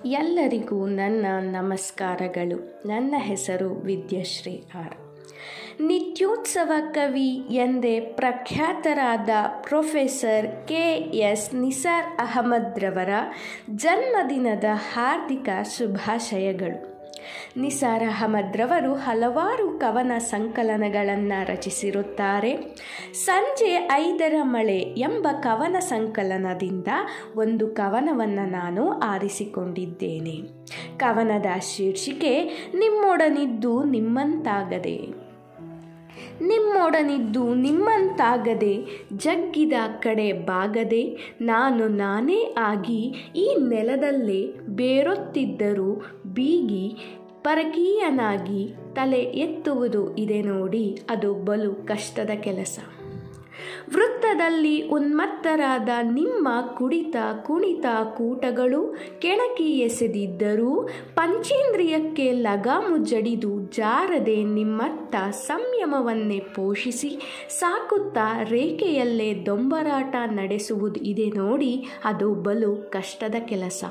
ಎಲ್ಲರಿಗೂ ನನ್ನ ನಮಸ್ಕಾರಗಳು ನನ್ನ ಹೆಸರು ವಿದ್ಯಶ್ರೀ ಆರ್ ನಿತ್ಯೋತ್ಸವ ಕವಿ ಎಂದೇ ಪ್ರಖ್ಯಾತರಾದ ಪ್ರೊಫೆಸರ್ ಕೆ ಎಸ್ ನಿಸಾರ್ ಅಹಮದ್ರವರ ಜನ್ಮದಿನದ ಹಾರ್ದಿಕ ಶುಭಾಶಯಗಳು ನಿಸಾರ್ ಅಹಮದ್ರವರು ಹಲವಾರು ಕವನ ಸಂಕಲನಗಳನ್ನು ರಚಿಸಿರುತ್ತಾರೆ ಸಂಜೆ ಐದರ ಮಳೆ ಎಂಬ ಕವನ ಸಂಕಲನದಿಂದ ಒಂದು ಕವನವನ್ನು ನಾನು ಆರಿಸಿಕೊಂಡಿದ್ದೇನೆ ಕವನದ ಶೀರ್ಷಿಕೆ ನಿಮ್ಮೊಡನಿದ್ದು ನಿಮ್ಮಂತಾಗದೆ ನಿಮ್ಮೊಡನಿದ್ದು ನಿಮ್ಮಂತಾಗದೆ ಜಗ್ಗಿದ ಕಡೆ ಬಾಗದೆ ನಾನು ನಾನೇ ಆಗಿ ಈ ನೆಲದಲ್ಲೇ ಬೇರೊತ್ತಿದ್ದರೂ ಬೀಗಿ ಪರಕೀಯನಾಗಿ ತಲೆ ಎತ್ತುವುದು ಇದೆ ನೋಡಿ ಅದು ಬಲು ಕಷ್ಟದ ಕೆಲಸ ವೃತ್ತದಲ್ಲಿ ಉನ್ಮತ್ತರಾದ ನಿಮ್ಮ ಕುಡಿತ ಕುಣಿತ ಕೂಟಗಳು ಕೆಣಕಿ ಎಸೆದಿದ್ದರೂ ಪಂಚೇಂದ್ರಿಯಕ್ಕೆ ಲಗಾಮು ಜಡಿದು ಜಾರದೆ ನಿಮ್ಮತ್ತ ಸಂಯಮವನ್ನೇ ಪೋಷಿಸಿ ಸಾಕುತ್ತಾ ರೇಖೆಯಲ್ಲೇ ದೊಂಬರಾಟ ನಡೆಸುವುದು ಇದೆ ನೋಡಿ ಅದು ಬಲು ಕಷ್ಟದ ಕೆಲಸ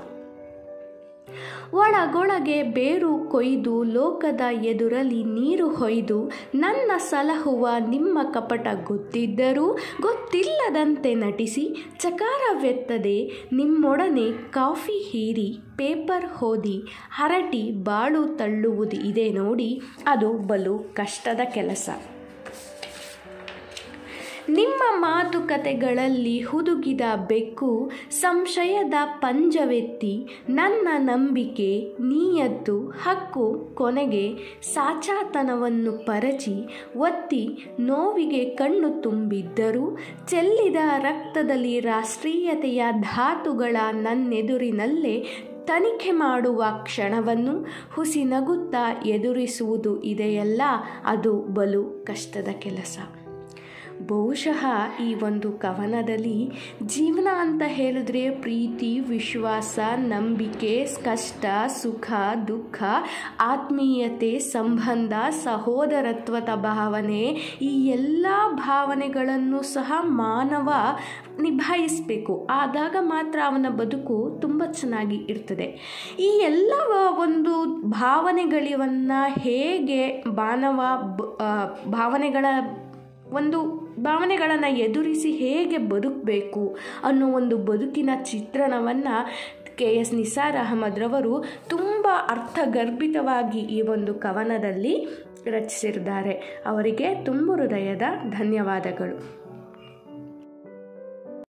ಒಳಗೊಳಗೆ ಬೇರು ಕೊಯ್ದು ಲೋಕದ ಎದುರಲ್ಲಿ ನೀರು ಹೊಯ್ದು ನನ್ನ ಸಲಹುವ ನಿಮ್ಮ ಕಪಟ ಗೊತ್ತಿದ್ದರೂ ಗೊತ್ತಿಲ್ಲದಂತೆ ನಟಿಸಿ ಚಕಾರವೆತ್ತದೆ ನಿಮ್ಮೊಡನೆ ಕಾಫಿ ಹೀರಿ ಪೇಪರ್ ಹೋದಿ ಹರಟಿ ಬಾಳು ತಳ್ಳುವುದು ಇದೆ ನೋಡಿ ಅದು ಬಲು ಕಷ್ಟದ ಕೆಲಸ ನಿಮ್ಮ ಮಾತುಕತೆಗಳಲ್ಲಿ ಹುದುಗಿದ ಬೆಕ್ಕು ಸಂಶಯದ ಪಂಜವೆತ್ತಿ ನನ್ನ ನಂಬಿಕೆ ನೀಯತ್ತು ಹಕ್ಕು ಕೊನೆಗೆ ಸಾಚಾತನವನ್ನು ಪರಚಿ ಒತ್ತಿ ನೋವಿಗೆ ಕಣ್ಣು ತುಂಬಿದ್ದರೂ ಚೆಲ್ಲಿದ ರಕ್ತದಲ್ಲಿ ರಾಷ್ಟ್ರೀಯತೆಯ ಧಾತುಗಳ ನನ್ನೆದುರಿನಲ್ಲೇ ತನಿಖೆ ಮಾಡುವ ಕ್ಷಣವನ್ನು ಹುಸಿ ನಗುತ್ತಾ ಎದುರಿಸುವುದು ಇದೆಯಲ್ಲ ಅದು ಬಲು ಕಷ್ಟದ ಕೆಲಸ ಬಹುಶಃ ಈ ಒಂದು ಕವನದಲ್ಲಿ ಜೀವನ ಅಂತ ಹೇಳಿದ್ರೆ ಪ್ರೀತಿ ವಿಶ್ವಾಸ ನಂಬಿಕೆ ಕಷ್ಟ ಸುಖ ದುಃಖ ಆತ್ಮೀಯತೆ ಸಂಬಂಧ ಸಹೋದರತ್ವದ ಭಾವನೆ ಈ ಎಲ್ಲ ಭಾವನೆಗಳನ್ನು ಸಹ ಮಾನವ ನಿಭಾಯಿಸಬೇಕು ಆದಾಗ ಮಾತ್ರ ಅವನ ಬದುಕು ತುಂಬ ಚೆನ್ನಾಗಿ ಇರ್ತದೆ ಈ ಎಲ್ಲ ಒಂದು ಭಾವನೆಗಳಿವನ್ನು ಹೇಗೆ ಮಾನವ ಭಾವನೆಗಳ ಒಂದು ಭಾವನೆಗಳನ್ನು ಎದುರಿಸಿ ಹೇಗೆ ಬದುಕಬೇಕು ಅನ್ನೋ ಒಂದು ಬದುಕಿನ ಚಿತ್ರಣವನ್ನು ಕೆ ಎಸ್ ನಿಸಾರ್ ಅಹಮದ್ರವರು ತುಂಬ ಅರ್ಥಗರ್ಭಿತವಾಗಿ ಈ ಒಂದು ಕವನದಲ್ಲಿ ರಚಿಸಿದ್ದಾರೆ ಅವರಿಗೆ ತುಂಬ ಹೃದಯದ ಧನ್ಯವಾದಗಳು